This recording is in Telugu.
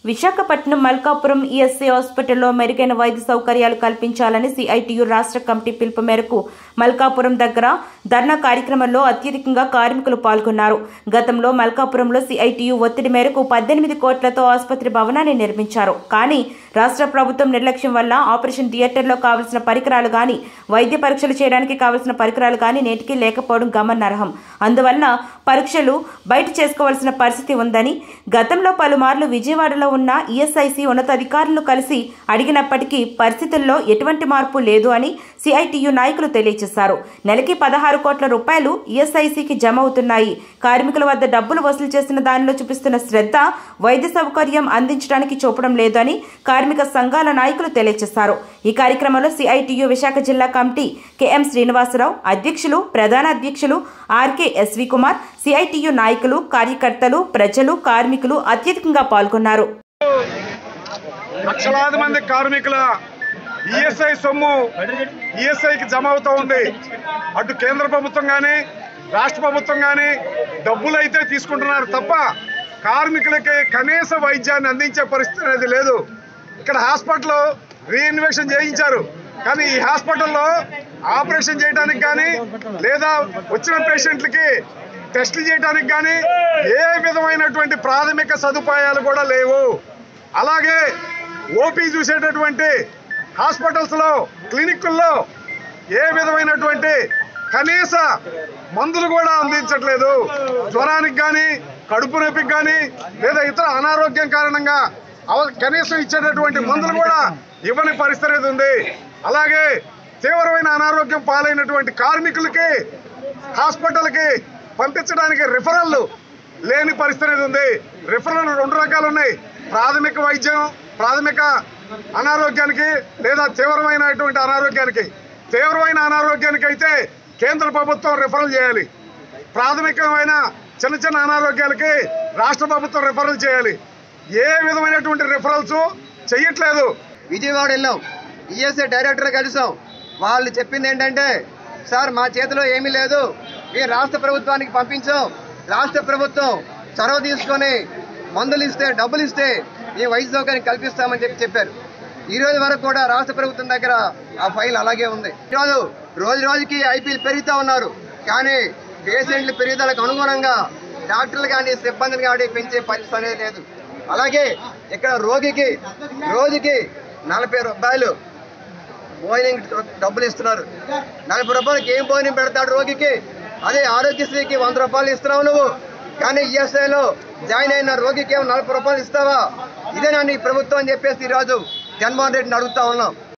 విశాఖపట్నం మల్కాపురం ఈఎస్సీ హాస్పిటల్లో మెరుగైన వైద్య సౌకర్యాలు కల్పించాలని సిఐటియు రాష్ట్ర కమిటీ పిలుపు మేరకు మల్కాపురం దగ్గర ధర్నా కార్యక్రమంలో అత్యధికంగా కార్మికులు పాల్గొన్నారు గతంలో మల్కాపురంలో సిఐటియు ఒత్తిడి మేరకు పద్దెనిమిది కోట్లతో ఆసుపత్రి భవనాన్ని నిర్మించారు కానీ రాష్ట్ర ప్రభుత్వం నిర్లక్ష్యం వల్ల ఆపరేషన్ థియేటర్లో కావలసిన పరికరాలు గాని వైద్య పరీక్షలు చేయడానికి కావలసిన పరికరాలు గాని నేటికి లేకపోవడం గమనార్హం అందువలన పరీక్షలు బయట చేసుకోవాల్సిన పరిస్థితి ఉందని గతంలో పలుమార్లు విజయవాడలో ఉన్న ఈఎస్ఐసి ఉన్నతాధికారులను కలిసి అడిగినప్పటికీ పరిస్థితుల్లో ఎటువంటి మార్పు లేదు అని సిఐటియు నాయకులు తెలియజేశారు నెలకి పదహారు కోట్ల రూపాయలు ఈఎస్ఐసికి జమ అవుతున్నాయి కార్మికుల వద్ద డబ్బులు వసూలు చేస్తున్న దానిలో చూపిస్తున్న శ్రద్ధ వైద్య సౌకర్యం అందించడానికి చూపడం లేదని కార్మిక సంఘాల నాయకులు తెలియజేశారు ఈ కార్యక్రమంలో సిఐటియు విశాఖ జిల్లా కమిటీ కెఎం శ్రీనివాసరావు అధ్యక్షులు ప్రధాన అధ్యక్షులు ఆర్కే ఎస్వి కుమార్ సిఐటియు నాయకులు కార్యకర్తలు ప్రజలు కార్మికులు అత్యధికంగా పాల్గొన్నారు లక్షలాది మంది కార్మికుల ఈఎస్ఐ సొమ్ము ఈఎస్ఐకి జమ అవుతూ ఉంది అటు కేంద్ర ప్రభుత్వం కానీ రాష్ట్ర ప్రభుత్వం కానీ డబ్బులు అయితే తీసుకుంటున్నారు తప్ప కార్మికులకి కనీస వైద్యాన్ని అందించే పరిస్థితి అనేది లేదు ఇక్కడ హాస్పిటల్ రీఇన్వెషన్ చేయించారు కానీ ఈ హాస్పిటల్లో ఆపరేషన్ చేయడానికి కానీ లేదా వచ్చిన పేషెంట్లకి టెస్టులు చేయడానికి కానీ ఏ విధమైనటువంటి ప్రాథమిక సదుపాయాలు కూడా లేవు అలాగే ఓపీ చూసేటటువంటి హాస్పిటల్స్లో క్లినిక్కుల్లో ఏ విధమైనటువంటి కనీస మందులు కూడా అందించట్లేదు జ్వరానికి కానీ కడుపు నొప్పికి కానీ లేదా ఇతర అనారోగ్యం కారణంగా అవ- కనీసం ఇచ్చేటటువంటి మందులు కూడా ఇవ్వని పరిస్థితి ఉంది అలాగే తీవ్రమైన అనారోగ్యం పాలైనటువంటి కార్మికులకి హాస్పిటల్కి పంపించడానికి రిఫరల్లు లేని పరిస్థితి ఉంది రిఫరల్ రెండు రకాలు ఉన్నాయి ప్రాథమిక వైద్యం ప్రాథమిక అనారోగ్యానికి లేదా తీవ్రమైనటువంటి అనారోగ్యానికి తీవ్రమైన అనారోగ్యానికి అయితే కేంద్ర ప్రభుత్వం రిఫరల్ చేయాలి ప్రాథమికమైన చిన్న చిన్న అనారోగ్యాలకి రాష్ట్ర ప్రభుత్వం రిఫరల్ చేయాలి ఏ విధమైనటువంటి రిఫరల్స్ చెయ్యట్లేదు విజయవాడ వెళ్ళాం ఈఎస్ఐ డైరెక్టర్ కలిసాం వాళ్ళు చెప్పింది ఏంటంటే సార్ మా చేతిలో ఏమీ లేదు మేము రాష్ట్ర ప్రభుత్వానికి పంపించాం రాష్ట్ర ప్రభుత్వం చొరవ తీసుకొని మందులు ఇస్తే డబ్బులు ఇస్తే మేము వైద్య సౌకర్యం కల్పిస్తామని చెప్పి చెప్పారు ఈ రోజు వరకు కూడా రాష్ట్ర ప్రభుత్వం దగ్గర ఆ ఫైల్ అలాగే ఉంది ఈరోజు రోజు రోజుకి ఐపీలు పెరుగుతూ ఉన్నారు కానీ పేషెంట్ల పెరుగుదలకు అనుగుణంగా డాక్టర్లు కానీ సిబ్బందిని కానీ పెంచే పరిస్థితి అనేది లేదు అలాగే ఇక్కడ రోగికి రోజుకి నలభై రూపాయలు భోజనం డబ్బులు ఇస్తున్నారు నలభై రూపాయలకి ఏం భోజనం పెడతాడు రోగికి అదే ఆరోగ్యశ్రీకి వంద రూపాయలు ఇస్తున్నావు నువ్వు కానీ ఈఎస్ఐలో జాయిన్ అయిన రోగికి ఏమో నలభై రూపాయలు ఇస్తావా ఇదేనా నీ ప్రభుత్వం అని చెప్పేసి ఈరోజు జగన్మోహన్ రెడ్డిని అడుగుతా ఉన్నాం